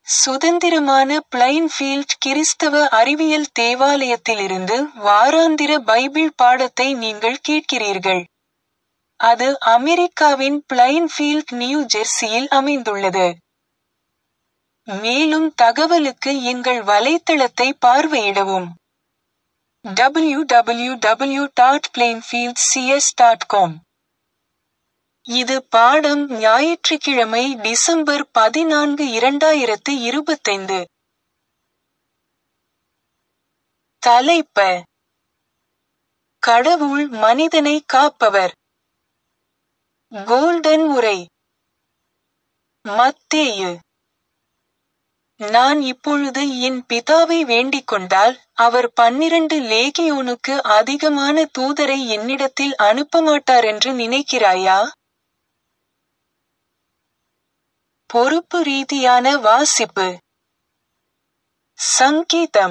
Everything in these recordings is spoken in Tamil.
சுதந்திரமான பிளைன்ஃபீல்ட் கிறிஸ்தவ அறிவியல் தேவாலயத்திலிருந்து வாராந்திர பைபிள் பாடத்தை நீங்கள் கேட்கிறீர்கள். அது அமெரிக்காவின் பிளைன்ஃபீல்ட் நியூ ஜெர்சியில் அமைந்துள்ளது. மேலும் தகவலுக்கு எங்கள் வலைத்தளத்தை பார்வையிடவும். www.plainfieldcs.com இது பாடம் ஞாயிற்றுக்கிழமை டிசம்பர் பதினான்கு இரண்டாயிரத்து இருபத்தைந்து. தலைப்ப கடவுள் மனிதனை காப்பவர். கோல்டன் உரை மத்தேயு நான் இப்பொழுது என் பிதாவை வேண்டிக்கொண்டால் அவர் பன்னிரண்டு லேகியோனுக்கு அதிகமான தூதரை என்னிடத்தில் அனுப்பமாட்டாரென்று நினைக்கிறாயா? பொறுப்பு ரீதியான வாசிப்பு சங்கீதம்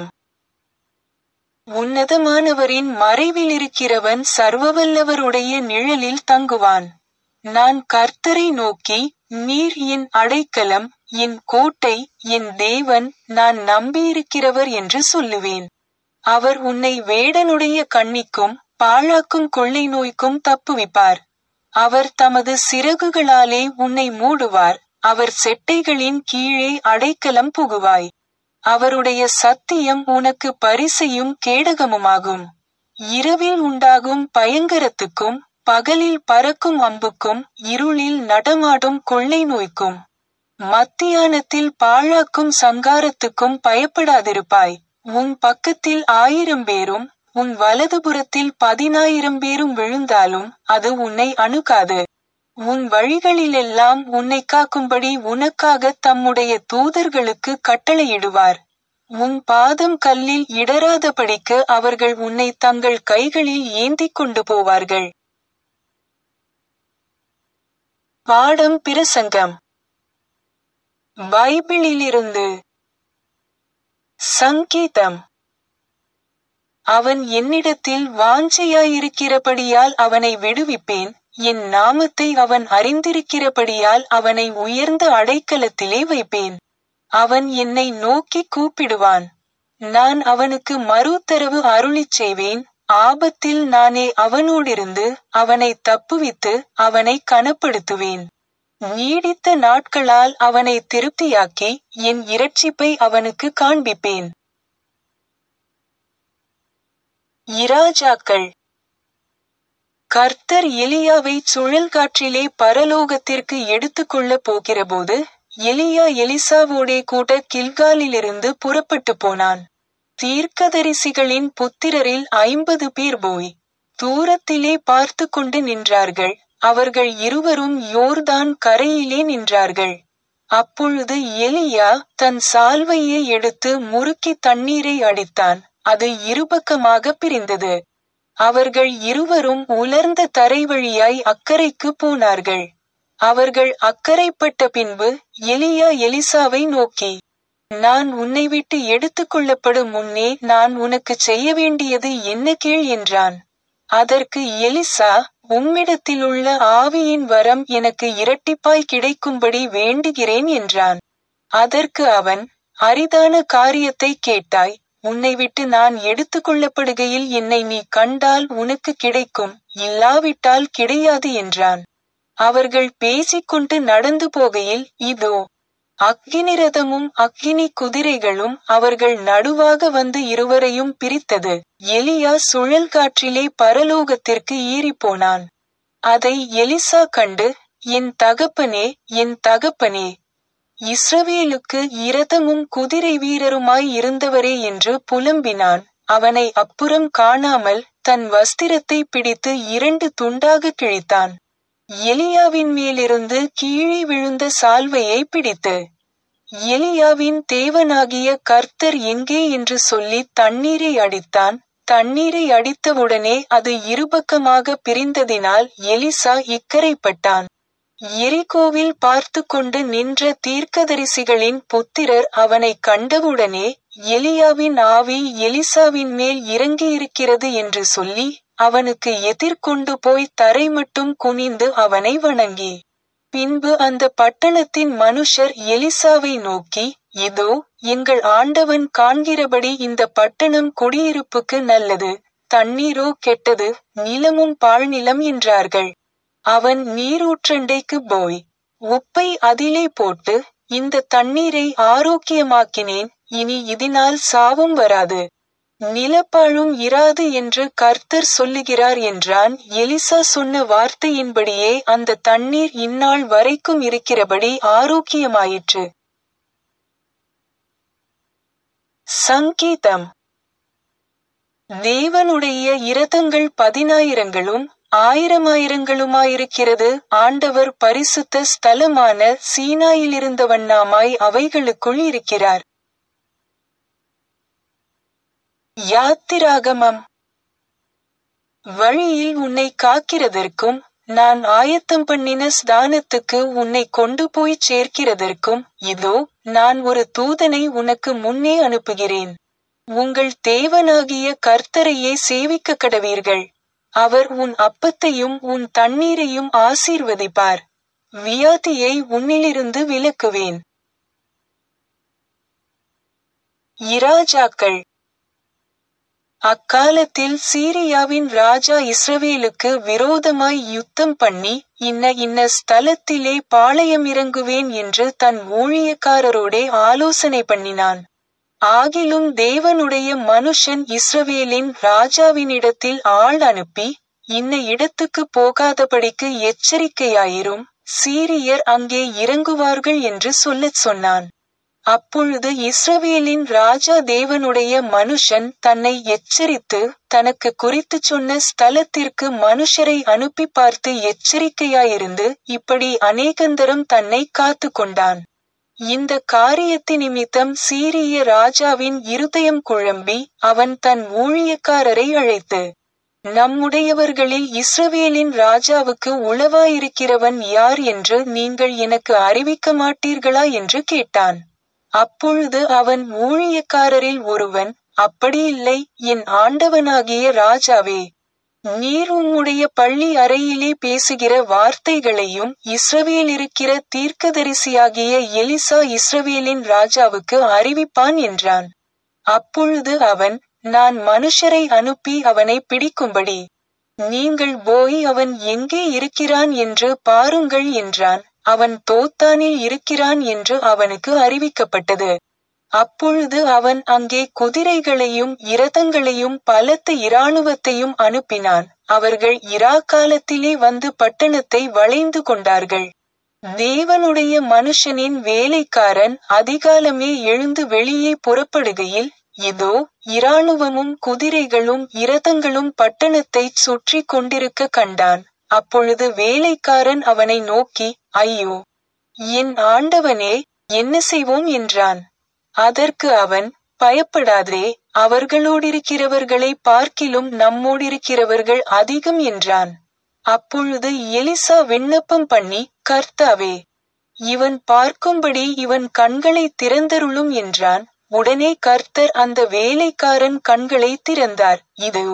உன்னதமானவரின் மறைவிலிருக்கிறவன் சர்வவல்லவருடைய நிழலில் தங்குவான். நான் கர்த்தரை நோக்கி, நீர் என் அடைக்கலம், என் கோட்டை, என் தேவன், நான் நம்பியிருக்கிறவர் என்று சொல்லுவேன். அவர் உன்னை வேடனுடைய கண்ணிக்கும், பாழாக்கும் கொள்ளை நோய்க்கும் தப்புவிப்பார். அவர் தமது சிறகுகளாலே உன்னை மூடுவார், அவர் செட்டைகளின் கீழே அடைக்கலம் புகுவாய். அவருடைய சத்தியம் உனக்கு பரிசையும் கேடகமுமாகும். இரவில் உண்டாகும் பயங்கரத்துக்கும், பகலில் பறக்கும் அம்புக்கும், இருளில் நடமாடும் கொள்ளை நோய்க்கும். மத்தியானத்தில் பாழாக்கும் சங்காரத்துக்கும் பயப்படாதிருப்பாய். உன் பக்கத்தில் ஆயிரம் பேரும், உன் வலதுபுறத்தில் பதினாயிரம் பேரும் விழுந்தாலும், அது உன்னை அணுகாது. உன் வழிகளிலெல்லாம் உன்னைக் காக்கும்படி உனக்காகத் தம்முடைய தூதர்களுக்கு கட்டளையிடுவார். உன் பாதம் கல்லில் இடராதபடிக்கு அவர்கள் உன்னை தங்கள் கைகளில் ஏந்திக் கொண்டு போவார்கள். பாடம் பிரசங்கம் பைபிளிலிருந்து சங்கீதம் அவன் என்னிடத்தில் வாஞ்சையாயிருக்கிறபடியால் அவனை விடுவிப்பேன் என் நாமத்தை அவன் அறிந்திருக்கிறபடியால் அவனை உயர்ந்த அடைக்கலத்திலே வைப்பேன். அவன் என்னை நோக்கிக் கூப்பிடுவான். நான் அவனுக்கு மறுஉத்தரவு அருளிச் செய்வேன் ஆபத்தில் நானே அவனோடிருந்து, அவனைத் தப்புவித்து, அவனைக் கனப்படுத்துவேன். நீடித்த நாட்களால் அவனைத் திருப்தியாக்கி, என் இரட்சிப்பை அவனுக்குக் காண்பிப்பேன். இராஜாக்கள் கர்த்தர் எலியாவைச் சுழல்காற்றிலே பரலோகத்திற்கு எடுத்துக்கொள்ளப் போகிறபோது, எலியா எலிசாவோடே கூட கில்காலிலிருந்து புறப்பட்டுப் போனான். தீர்க்கதரிசிகளின் புத்திரரில் ஐம்பது பேர் போய், தூரத்திலே பார்த்துக் கொண்டு நின்றார்கள். அவர்கள் இருவரும் யோர்தான் கரையிலே நின்றார்கள். அப்பொழுது எலியா தன் சால்வையை எடுத்து முறுக்கி தண்ணீரை அடித்தான், அது இருபக்கமாகப் பிரிந்தது. அவர்கள் இருவரும் உலர்ந்த தரை வழியாய் அக்கரைக்குப் போனார்கள். அவர்கள் அக்கரைப்பட்ட பின்பு, எலியா எலிசாவை நோக்கி, நான் உன்னை விட்டு எடுத்துக் கொள்ளப்படும் முன்னே நான் உனக்குச் செய்ய வேண்டியது என்ன கேள் என்றான். அதற்கு எலிசா, உம்மிடத்திலுள்ள ஆவியின் வரம் எனக்கு இரட்டிப்பாய் கிடைக்கும்படி வேண்டுகிறேன் என்றான். அதற்கு அவன், அரிதான காரியத்தைக் கேட்டாய், உன்னை விட்டு நான் எடுத்துக் கொள்ளப்படுகையில் என்னை நீ கண்டால் உனக்குக் கிடைக்கும், இல்லாவிட்டால் கிடையாது என்றான். அவர்கள் பேசிக்கொண்டு நடந்து போகையில், இதோ, அக்கினிரதமும் அக்கினி குதிரைகளும் அவர்கள் நடுவாக வந்து இருவரையும் பிரித்தது. எலியா சுழல்காற்றிலே பரலோகத்திற்கு ஏறிப்போனான். அதை எலிசா கண்டு, என் தகப்பனே, என் தகப்பனே, இஸ்ரவேலுக்கு இரதமும் குதிரை வீரருமாய் இருந்தவரே என்று புலம்பினான். அவனை அப்புறம் காணாமல், தன் வஸ்திரத்தை பிடித்து இரண்டு துண்டாகக் கிழித்தான். எலியாவின் மேலிருந்து கீழே விழுந்த சால்வையை பிடித்து, எலியாவின் தேவனாகிய கர்த்தர் எங்கே என்று சொல்லி தண்ணீரை அடித்தான். தண்ணீரை அடித்தவுடனே அது இருபக்கமாக பிரிந்ததினால் எலிசா இக்கரைப்பட்டான். எரிகோவில் பார்த்துக்கொண்டு நின்ற தீர்க்கதரிசிகளின் புத்திரர் அவனைக் கண்டவுடனே, எலியாவின் ஆவி எலிசாவின் மேல் இறங்கியிருக்கிறது என்று சொல்லி, அவனுக்கு எதிர்கொண்டு போய் தரைமட்டும் குனிந்து அவனை வணங்கி, பின்பு அந்த பட்டணத்தின் மனுஷர் எலிசாவை நோக்கி இதோ எங்கள் ஆண்டவன் காண்கிறபடி இந்த பட்டணம் குடியிருப்புக்கு நல்லது தண்ணீரோ கெட்டது நிலமும் பாழ்நிலம் என்றார்கள் அவன் நீரூற்றண்டைக்கு போய் உப்பை அதிலே போட்டு இந்த தண்ணீரை ஆரோக்கியமாக்கினேன் இனி இதனால் சாவும் வராது நிலப்பாழும் இராது என்று கர்த்தர் சொல்லுகிறார் என்றான் எலிசா சொன்ன வார்த்தையின்படியே அந்த தண்ணீர் இந்நாள் வரைக்கும் இருக்கிறபடி ஆரோக்கியமாயிற்று சங்கீதம் தேவனுடைய இரதங்கள் பதினாயிரங்களும் ஆயிரமாயிரங்களுமாயிருக்கிறது ஆண்டவர் பரிசுத்த ஸ்தலமான சீனாயிலிருந்தவண்ணாமாய் அவைகளுக்குள் இருக்கிறார் யாத்திராகமம் வழியில் உன்னை காக்கிறதற்கும் நான் ஆயத்தம் பண்ணின ஸ்தானத்துக்கு உன்னை கொண்டு போய் சேர்க்கிறதற்கும் இதோ நான் ஒரு தூதனை உனக்கு முன்னே அனுப்புகிறேன் உங்கள் தேவனாகிய கர்த்தரையே சேவிக்க கடவீர்கள் அவர் உன் அப்பத்தையும் உன் தண்ணீரையும் ஆசீர்வதிப்பார் வியாதியை உன்னிலிருந்து விலக்குவேன் இராஜாக்கள் அக்காலத்தில் சீரியாவின் ராஜா இஸ்ரவேலுக்கு விரோதமாய் யுத்தம் பண்ணி இன்ன இன்ன ஸ்தலத்திலே பாளையம் இறங்குவேன் என்று தன் ஊழியக்காரரோடே ஆலோசனை பண்ணினான் ஆகிலும் தேவனுடைய மனுஷன் இஸ்ரவேலின் ராஜாவினிடத்தில் ஆள் அனுப்பி இன்ன இடத்துக்கு போகாதபடிக்கு எச்சரிக்கையாயிரும் சீரியர் அங்கே இறங்குவார்கள் என்று சொல்லச் சொன்னான் அப்பொழுது இஸ்ரவேலின் ராஜா தேவனுடைய மனுஷன் தன்னை எச்சரித்து தனக்கு குறித்துச் சொன்ன ஸ்தலத்திற்கு மனுஷரை அனுப்பி பார்த்து எச்சரிக்கையாயிருந்து இப்படி அநேகந்தரம் தன்னை காத்து கொண்டான் இந்த காரியத்தி நிமித்தம் சீரிய ராஜாவின் இருதயம் குழம்பி அவன் தன் ஊழியக்காரரை அழைத்து நம்முடையவர்களில் இஸ்ரவேலின் ராஜாவுக்கு உளவாயிருக்கிறவன் யார் என்று நீங்கள் எனக்கு அறிவிக்க மாட்டீர்களா என்று கேட்டான் அப்பொழுது அவன் ஊழியக்காரரில் ஒருவன் அப்படியில்லை என் ஆண்டவனாகிய ராஜாவே நீர் உம்முடைய பள்ளி அறையிலே பேசுகிற வார்த்தைகளையும் இஸ்ரவேல் இருக்கிற தீர்க்கதரிசியாகிய எலிசா இஸ்ரவேலின் ராஜாவுக்கு அறிவிப்பான் என்றான் அப்பொழுது அவன் நான் மனுஷரை அனுப்பி அவனை பிடிக்கும்படி நீங்கள் போய் அவன் எங்கே இருக்கிறான் என்று பாருங்கள் என்றான் அவன் தோத்தானில் இருக்கிறான் என்று அவனுக்கு அறிவிக்கப்பட்டது அப்பொழுது அவன் அங்கே குதிரைகளையும் இரதங்களையும் பலத்த இராணுவத்தையும் அனுப்பினான் அவர்கள் இரா காலத்திலே வந்து பட்டணத்தை வளைந்து கொண்டார்கள் தேவனுடைய மனுஷனின் வேலைக்காரன் அதிகாலமே எழுந்து வெளியே புறப்படுகையில் இதோ இராணுவமும் குதிரைகளும் இரதங்களும் பட்டணத்தை சுற்றி கொண்டிருக்க கண்டான் அப்பொழுது வேலைக்காரன் அவனை நோக்கி ஐயோ என் ஆண்டவனே என்ன செய்வோம் என்றான் அதற்கு அவன் பயப்படாதே அவர்களோடிருக்கிறவர்களை பார்க்கிலும் நம்மோடிருக்கிறவர்கள் அதிகம் என்றான் அப்பொழுது எலிசா விண்ணப்பம் பண்ணி கர்த்தாவே இவன் பார்க்கும்படி இவன் கண்களை திறந்தருளும் என்றான் உடனே கர்த்தர் அந்த வேலைக்காரன் கண்களை திறந்தார் இதோ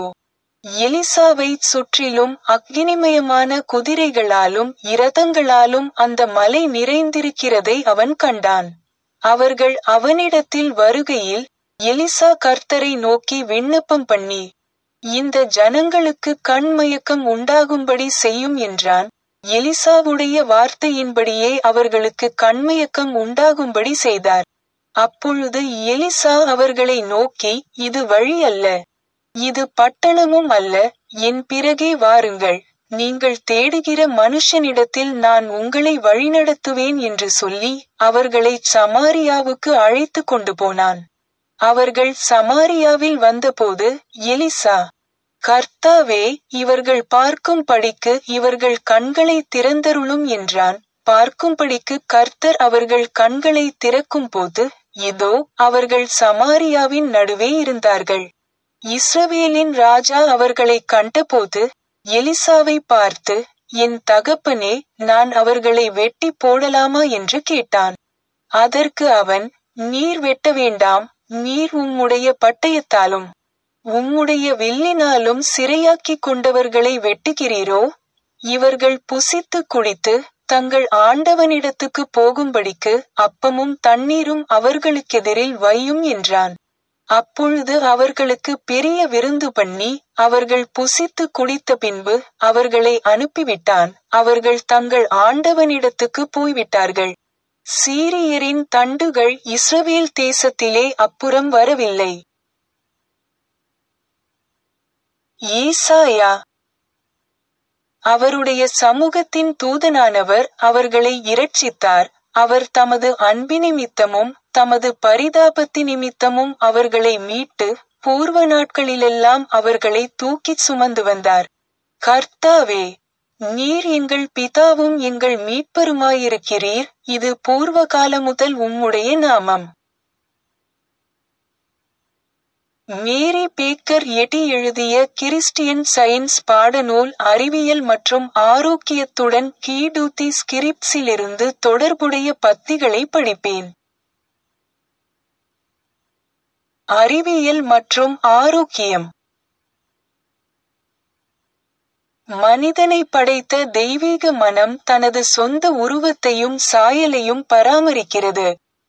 எலிசாவை சுற்றிலும் அக்னிமயமான குதிரைகளாலும் இரதங்களாலும் அந்த மலை நிறைந்திருக்கிறதை அவன் கண்டான் அவர்கள் அவனிடத்தில் வருகையில் எலிசா கர்த்தரை நோக்கி விண்ணப்பம் பண்ணி இந்த ஜனங்களுக்கு கண்மயக்கம் உண்டாகும்படி செய்யும் என்றான் எலிசாவுடைய வார்த்தையின்படியே அவர்களுக்கு கண்மயக்கம் உண்டாகும்படி செய்தார் அப்பொழுது எலிசா அவர்களை நோக்கி இது வழி அல்ல இது பட்டணமும் அல்ல என் பிறகே வாருங்கள் நீங்கள் தேடுகிற மனுஷனிடத்தில் நான் உங்களை வழிநடத்துவேன் என்று சொல்லி அவர்களை சமாரியாவுக்கு அழைத்து கொண்டு போனான் அவர்கள் சமாரியாவில் வந்தபோது எலிசா கர்த்தாவே இவர்கள் பார்க்கும் படிக்கு இவர்கள் கண்களை திறந்தருளும் என்றான் பார்க்கும்படிக்கு கர்த்தர் அவர்கள் கண்களை திறக்கும் போது இதோ அவர்கள் சமாரியாவின் நடுவே இருந்தார்கள் இஸ்ரவேலின் ராஜா அவர்களை கண்டபோது எலிசாவை பார்த்து என் தகப்பனே நான் அவர்களை வெட்டி போடலாமா என்று கேட்டான் அதற்கு அவன் நீர் வெட்ட வேண்டாம் நீர் உம்முடைய பட்டயத்தாலும் உம்முடைய வில்லினாலும் சிறையாக்கிக் கொண்டவர்களை வெட்டுகிறீரோ இவர்கள் புசித்து குடித்து தங்கள் ஆண்டவனிடத்துக்கு போகும்படிக்கு அப்பமும் தண்ணீரும் அவர்களுக்கெதிரில் வையும் என்றான் அப்பொழுது அவர்களுக்கு பெரிய விருந்து பண்ணி அவர்கள் புசித்து குடித்த பின்பு அவர்களை அனுப்பிவிட்டான் அவர்கள் தங்கள் ஆண்டவனிடத்துக்கு போய்விட்டார்கள் சீரியரின் தண்டுகள் இஸ்ரவேல் தேசத்திலே அப்புறம் வரவில்லை ஈசாயா அவருடைய சமூகத்தின் தூதனானவர் அவர்களை இரட்சித்தார் அவர் தமது அன்பினிமித்தமும் தமது பரிதாபத்தி நிமித்தமும் அவர்களை மீட்டு பூர்வ நாட்களிலெல்லாம் அவர்களை தூக்கிச் சுமந்து வந்தார் கர்த்தாவே நீர் எங்கள் பிதாவும் எங்கள் மீட்பருமாயிருக்கிறீர் இது பூர்வ காலம் முதல் உம்முடைய நாமம் மேரி பேக்கர் எட்டி எழுதிய கிறிஸ்டியன் சயின்ஸ் பாடநூல் அறிவியல் மற்றும் ஆரோக்கியத்துடன் கீடூத்தி ஸ்கிரிப்ஸிலிருந்து தொடர்புடைய பத்திகளை படிப்பேன் அறிவியல் மற்றும் ஆரோக்கியம் மனிதனை படைத்த தெய்வீக மனம் தனது சொந்த உருவத்தையும் சாயலையும் பராமரிக்கிறது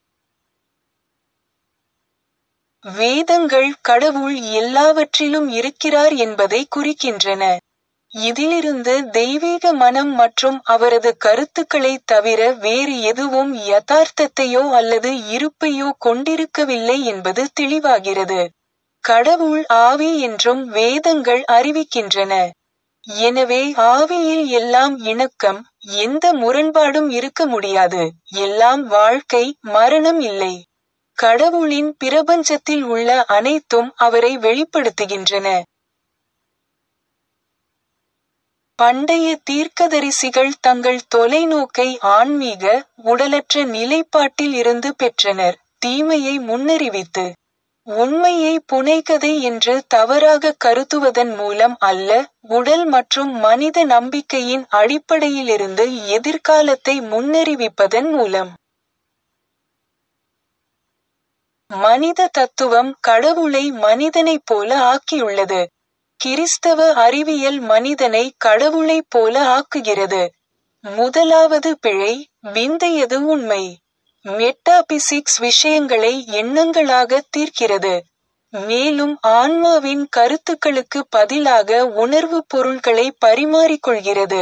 வேதங்கள் கடவுள் எல்லாவற்றிலும் இருக்கிறார் என்பதை குறிக்கின்றன இதிலிருந்து தெய்வீக மனம் மற்றும் அவரது கருத்துக்களை தவிர வேறு எதுவும் யதார்த்தத்தையோ அல்லது இருப்பையோ கொண்டிருக்கவில்லை என்பது தெளிவாகிறது கடவுள் ஆவி என்றும் வேதங்கள் அறிவிக்கின்றன எனவே ஆவியில் எல்லாம் இணக்கம் எந்த முரண்பாடும் இருக்க முடியாது எல்லாம் வாழ்க்கை மரணம் இல்லை கடவுளின் பிரபஞ்சத்தில் உள்ள அனைத்தும் அவரை வெளிப்படுத்துகின்றன பண்டைய தீர்க்கதரிசிகள் தங்கள் தொலைநோக்கை ஆன்மீக உடலற்ற நிலைப்பாட்டில் இருந்து பெற்றனர் தீமையை முன்னறிவித்து உண்மையை புனைகதை என்று தவறாக கருத்துவதன் மூலம் அல்ல உடல் மற்றும் மனித நம்பிக்கையின் அடிப்படையிலிருந்து எதிர்காலத்தை முன்னறிவிப்பதன் மூலம் மனித தத்துவம் கடவுளை மனிதனைப் போல ஆக்கியுள்ளது கிறிஸ்தவ அறிவியல் மனிதனை கடவுளைப் போல ஆக்குகிறது முதலாவது பிழை விந்தையது உண்மை மெட்டாபிசிக்ஸ் விஷயங்களை எண்ணங்களாக தீர்க்கிறது மேலும் ஆன்மாவின் கருத்துக்களுக்கு பதிலாக உணர்வு பொருள்களை பரிமாறிக்கொள்கிறது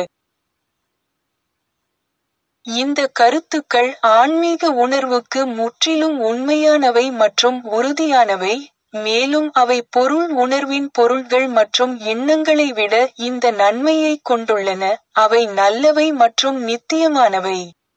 இந்த கருத்துக்கள் ஆன்மீக உணர்வுக்கு முற்றிலும் உண்மையானவை மற்றும் உறுதியானவை மேலும் அவை பொருள் உணர்வின் பொருள்கள் மற்றும் எண்ணங்களை விட இந்த நன்மையை கொண்டுள்ளன அவை நல்லவை மற்றும் நித்தியமானவை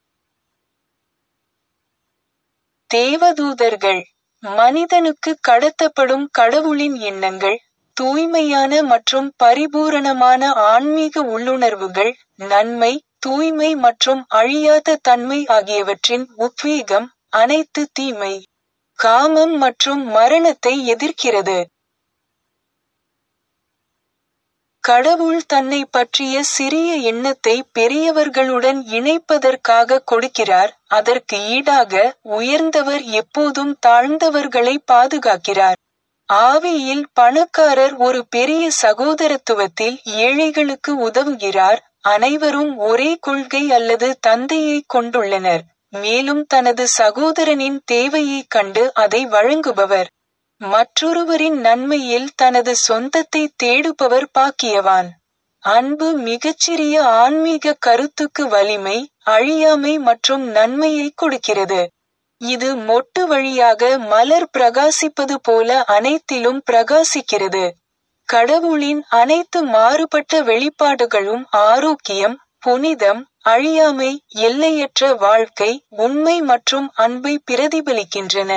தேவதூதர்கள் மனிதனுக்கு கடத்தப்படும் கடவுளின் எண்ணங்கள் தூய்மையான மற்றும் பரிபூரணமான ஆன்மீக உள்ளுணர்வுகள் நன்மை தூய்மை மற்றும் அழியாத தன்மை ஆகியவற்றின் உத்வேகம் அனைத்து தீமை காமம் மற்றும் மரணத்தை எதிர்க்கிறது கடவுள் தன்னை பற்றிய சிறிய எண்ணத்தை பெரியவர்களுடன் இணைப்பதற்காக கொடுக்கிறார் அதற்கு ஈடாக உயர்ந்தவர் எப்போதும் தாழ்ந்தவர்களை பாதுகாக்கிறார் ஆவியில் பணக்காரர் ஒரு பெரிய சகோதரத்துவத்தில் ஏழைகளுக்கு உதவுகிறார் அனைவரும் ஒரே கொள்கை அல்லது தந்தையை கொண்டுள்ளனர் மேலும் தனது சகோதரனின் தேவையைக் கண்டு அதை வழங்குபவர் மற்றொருவரின் நன்மையில் தனது சொந்தத்தை தேடுபவர் பாக்கியவான் அன்பு மிகச்சிறிய ஆன்மீக கருத்துக்கு வலிமை அழியாமை மற்றும் நன்மையை கொடுக்கிறது இது மொட்டு வழியாக மலர் பிரகாசிப்பது போல அனைத்திலும் பிரகாசிக்கிறது கடவுளின் அனைத்து மாறுபட்ட வெளிப்பாடுகளும் ஆரோக்கியம் புனிதம் அழியாமை எல்லையற்ற வாழ்க்கை உண்மை மற்றும் அன்பை பிரதிபலிக்கின்றன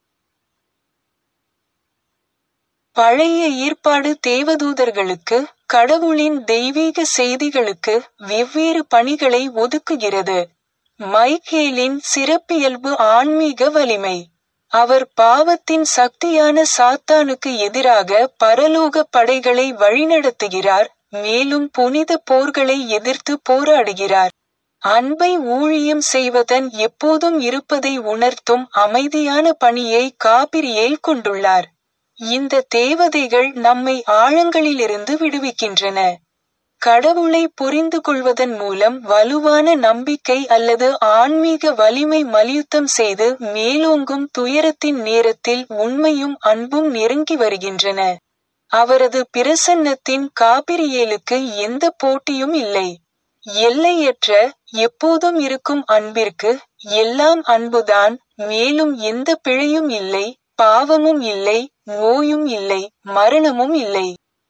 பழைய ஈர்ப்பாடு தேவதூதர்களுக்கு கடவுளின் தெய்வீக செய்திகளுக்கு வெவ்வேறு பணிகளை ஒதுக்குகிறது மைக்கேலின் சிறப்பியல்பு ஆன்மீக வலிமை அவர் பாவத்தின் சக்தியான சாத்தானுக்கு எதிராக பரலோக படைகளை வழிநடத்துகிறார் மேலும் புனித போர்களை எதிர்த்து போராடுகிறார் அன்பை ஊழியம் செய்வதன் எப்போதும் இருப்பதை உணர்த்தும் அமைதியான பணியை காபிரியேல் கொண்டுள்ளார் இந்த தேவதைகள் நம்மை ஆழங்களிலிருந்து விடுவிக்கின்றன கடவுளை புரிந்து கொள்வதன் மூலம் வலுவான நம்பிக்கை அல்லது ஆன்மீக வலிமை மலியுத்தம் செய்து மேலோங்கும் துயரத்தின் நேரத்தில் உண்மையும் அன்பும் நெருங்கி வருகின்றன அவரது பிரசன்னத்தின் காபிரியேலுக்கு எந்த போட்டியும் இல்லை எல்லையற்ற எப்போதும் இருக்கும் அன்பிற்கு எல்லாம் அன்புதான் மேலும் எந்த பிழையும் இல்லை பாவமும் இல்லை நோயும் இல்லை மரணமும் இல்லை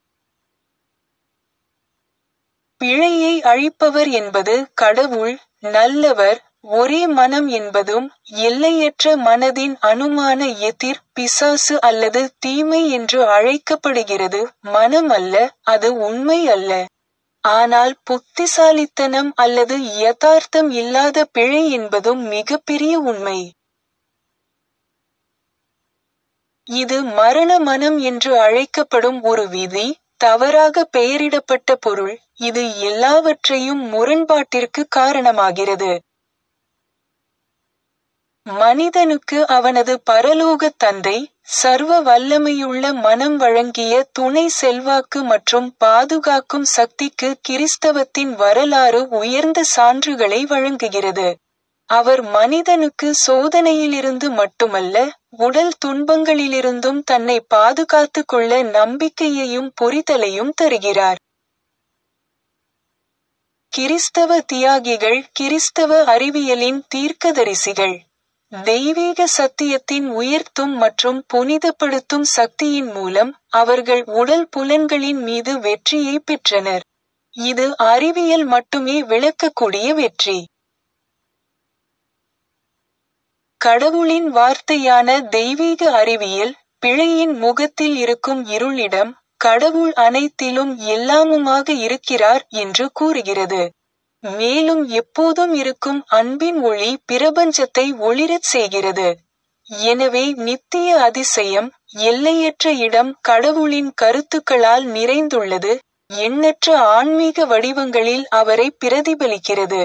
பிழையை அழிப்பவர் என்பது கடவுள் நல்லவர் ஒரே மனம் என்பதும் எல்லையற்ற மனதின் அனுமான எதிர் பிசாசு அல்லது தீமை என்று அழைக்கப்படுகிறது மனம் அல்ல அது உண்மை அல்ல ஆனால் புத்திசாலித்தனம் அல்லது யதார்த்தம் இல்லாத பிழை என்பதும் மிகப்பெரிய உண்மை இது மரண மனம் என்று அழைக்கப்படும் ஒரு விதி தவறாக பெயரிடப்பட்ட பொருள் இது எல்லாவற்றையும் முரண்பாட்டிற்கு காரணமாகிறது மனிதனுக்கு அவனது பரலோக தந்தை சர்வ வல்லமையுள்ள மனம் வழங்கிய துணை செல்வாக்கு மற்றும் பாதுகாக்கும் சக்திக்கு கிறிஸ்தவத்தின் வரலாறு உயர்ந்த சான்றுகளை வழங்குகிறது அவர் மனிதனுக்கு சோதனையிலிருந்து மட்டுமல்ல உடல் துன்பங்களிலிருந்தும் தன்னை பாதுகாத்துக் கொள்ள நம்பிக்கையையும் புரிதலையும் தருகிறார் கிறிஸ்தவ தியாகிகள் கிறிஸ்தவ அறிவியலின் தீர்க்கதரிசிகள் தெய்வீக சத்தியத்தின் உயர்த்தும் மற்றும் புனிதப்படுத்தும் சக்தியின் மூலம் அவர்கள் உடல் புலன்களின் மீது வெற்றியை பெற்றனர் இது அறிவியல் மட்டுமே விளக்கக்கூடிய வெற்றி கடவுளின் வார்த்தையான தெய்வீக அறிவியல் பிழையின் முகத்தில் இருக்கும் இருளிடம் கடவுள் அனைத்திலும் எல்லாமுமாக இருக்கிறார் என்று கூறுகிறது மேலும் எப்போதும் இருக்கும் அன்பின் ஒளி பிரபஞ்சத்தை ஒளிரச் செய்கிறது எனவே நித்திய அதிசயம் எல்லையற்ற இடம் கடவுளின் கருத்துக்களால் நிறைந்துள்ளது எண்ணற்ற ஆன்மீக வடிவங்களில் அவரை பிரதிபலிக்கிறது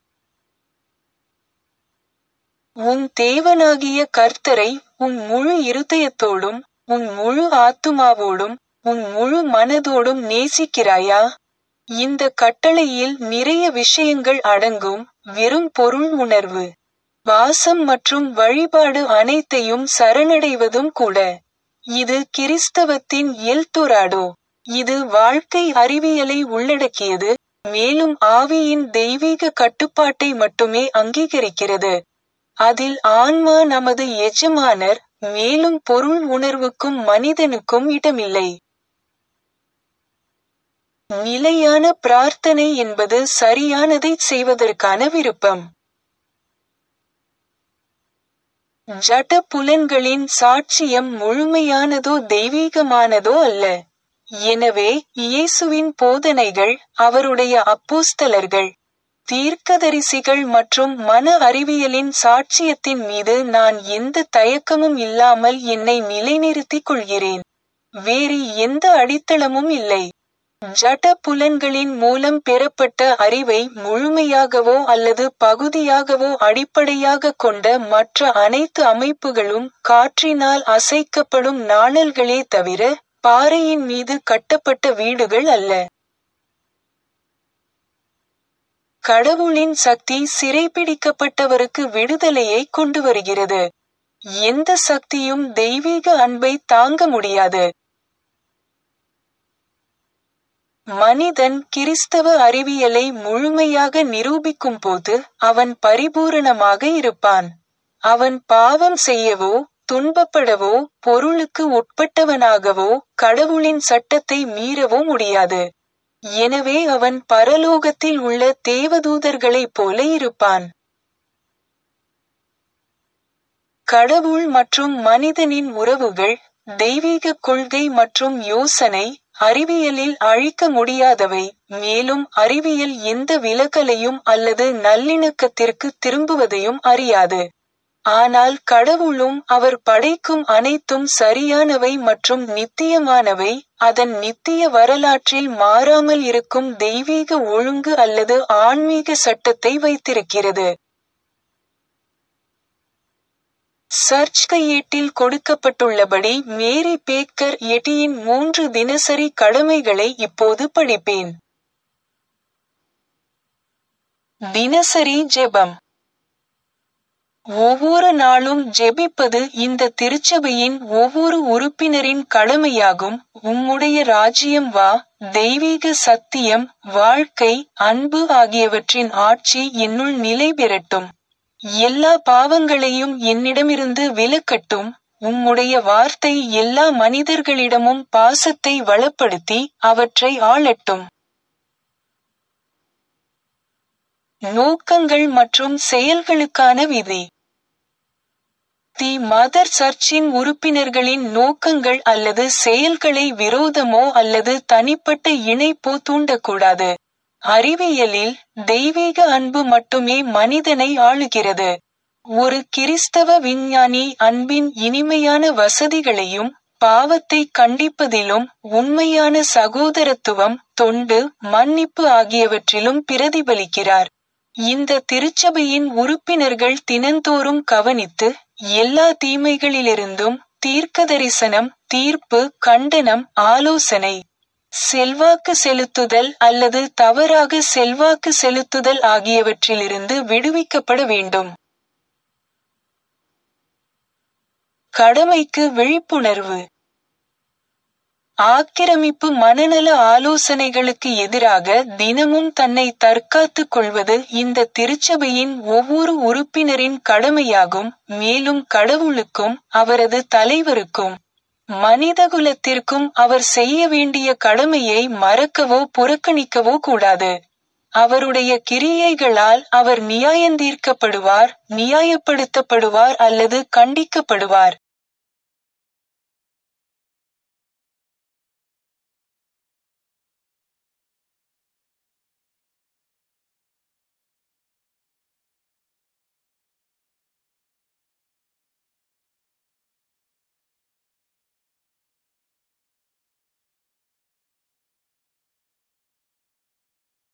உன் தேவனாகிய கர்த்தரை உன் முழு இருதயத்தோடும் உன் முழு ஆத்துமாவோடும் உன் முழு மனதோடும் நேசிக்கிறாயா இந்த கட்டளையில் நிறைய விஷயங்கள் அடங்கும் வெறும் பொருள் உணர்வு வாசம் மற்றும் வழிபாடு அனைத்தையும் சரணடைவதும் கூட இது கிறிஸ்தவத்தின் எல்தொராடோ இது வாழ்க்கை அறிவியலை உள்ளடக்கியது மேலும் ஆவியின் தெய்வீக கட்டுப்பாட்டை மட்டுமே அங்கீகரிக்கிறது அதில் ஆன்மா நமது எஜமானர் மேலும் பொருள் உணர்வுக்கும் மனிதனுக்கும் இடமில்லை நிலையான பிரார்த்தனை என்பது சரியானதை செய்வதற்கான விருப்பம் ஜட புலன்களின் சாட்சியம் முழுமையானதோ தெய்வீகமானதோ அல்ல எனவே இயேசுவின் போதனைகள் அவருடைய அப்போஸ்தலர்கள் தீர்க்கதரிசிகள் மற்றும் மன அறிவியலின் சாட்சியத்தின் மீது நான் எந்த தயக்கமும் இல்லாமல் என்னை நிலைநிறுத்திக் கொள்கிறேன் வேறு எந்த அடித்தளமும் இல்லை ஜட புலன்களின் மூலம் பெறப்பட்ட அறிவை முழுமையாகவோ அல்லது பகுதியாகவோ அடிப்படையாக கொண்ட மற்ற அனைத்து அமைப்புகளும் காற்றினால் அசைக்கப்படும் நாணல்களே தவிர பாறையின் மீது கட்டப்பட்ட வீடுகள் அல்ல கடவுளின் சக்தி சிறைபிடிக்கப்பட்டவருக்கு விடுதலையை கொண்டு வருகிறது எந்த சக்தியும் தெய்வீக அன்பை தாங்க முடியாது மனிதன் கிறிஸ்தவ அறிவியலை முழுமையாக நிரூபிக்கும் போது அவன் பரிபூரணமாக இருப்பான் அவன் பாவம் செய்யவோ துன்பப்படவோ பொருளுக்கு உட்பட்டவனாகவோ கடவுளின் சட்டத்தை மீறவோ முடியாது எனவே அவன் பரலோகத்தில் உள்ள தேவதூதர்களைப் போல இருப்பான் கடவுள் மற்றும் மனிதனின் உறவுகள் தெய்வீக கொள்கை மற்றும் யோசனை அறிவியலில் அழிக்க முடியாதவை மேலும் அறிவியல் எந்த விலகலையும் அல்லது நல்லிணக்கத்திற்கு திரும்புவதையும் அறியாது ஆனால் கடவுளும் அவர் படைக்கும் அனைத்தும் சரியானவை மற்றும் நித்தியமானவை அதன் நித்திய வரலாற்றில் மாறாமல் இருக்கும் தெய்வீக ஒழுங்கு அல்லது ஆன்மீக சட்டத்தை வைத்திருக்கிறது சர்ச் கையேட்டில் கொடுக்கப்பட்டுள்ளபடி மேரி பேக்கர் எட்டியின் மூன்று தினசரி கடமைகளை இப்போது படிப்பேன் தினசரி ஜெபம் ஒவ்வொரு நாளும் ஜெபிப்பது இந்த திருச்சபையின் ஒவ்வொரு உறுப்பினரின் கடமையாகும் உம்முடைய ராஜ்யம் வா தெய்வீக சத்தியம் வாழ்க்கை அன்பு ஆகியவற்றின் ஆட்சி என்னுள் நிலை பெறட்டும் எல்லா பாவங்களையும் என்னிடமிருந்து விலக்கட்டும் உம்முடைய வார்த்தை எல்லா மனிதர்களிடமும் பாசத்தை வளப்படுத்தி அவற்றை ஆளட்டும் நோக்கங்கள் மற்றும் செயல்களுக்கான விதி தி மதர் சர்ச்சின் உறுப்பினர்களின் நோக்கங்கள் அல்லது செயல்களை விரோதமோ அல்லது தனிப்பட்ட இணைப்போ தூண்டக்கூடாது அறிவியலில் தெய்வீக அன்பு மட்டுமே மனிதனை ஆளுகிறது ஒரு கிறிஸ்தவ விஞ்ஞானி அன்பின் இனிமையான வசதிகளையும் பாவத்தை கண்டிப்பதிலும் உண்மையான சகோதரத்துவம் தொண்டு மன்னிப்பு ஆகியவற்றிலும் பிரதிபலிக்கிறார் இந்த திருச்சபையின் உறுப்பினர்கள் தினந்தோறும் கவனித்து எல்லா தீமைகளிலிருந்தும் தீர்க்கதரிசனம் தீர்ப்பு கண்டனம் ஆலோசனை செல்வாக்கு செலுத்துதல் அல்லது தவறாக செல்வாக்கு செலுத்துதல் ஆகியவற்றிலிருந்து விடுவிக்கப்பட வேண்டும் கடமைக்கு விழிப்புணர்வு ஆக்கிரமிப்பு மனநல ஆலோசனைகளுக்கு எதிராக தினமும் தன்னை தற்காத்துக் கொள்வது இந்த திருச்சபையின் ஒவ்வொரு உறுப்பினரின் கடமையாகும் மேலும் கடவுளுக்கும் அவரது தலைவருக்கும் மனிதகுலத்திற்கும் அவர் செய்ய வேண்டிய கடமையை மறக்கவோ புறக்கணிக்கவோ கூடாது அவருடைய கிரியைகளால் அவர் நியாயந்தீர்க்கப்படுவார் நியாயப்படுத்தப்படுவார் அல்லது கண்டிக்கப்படுவார்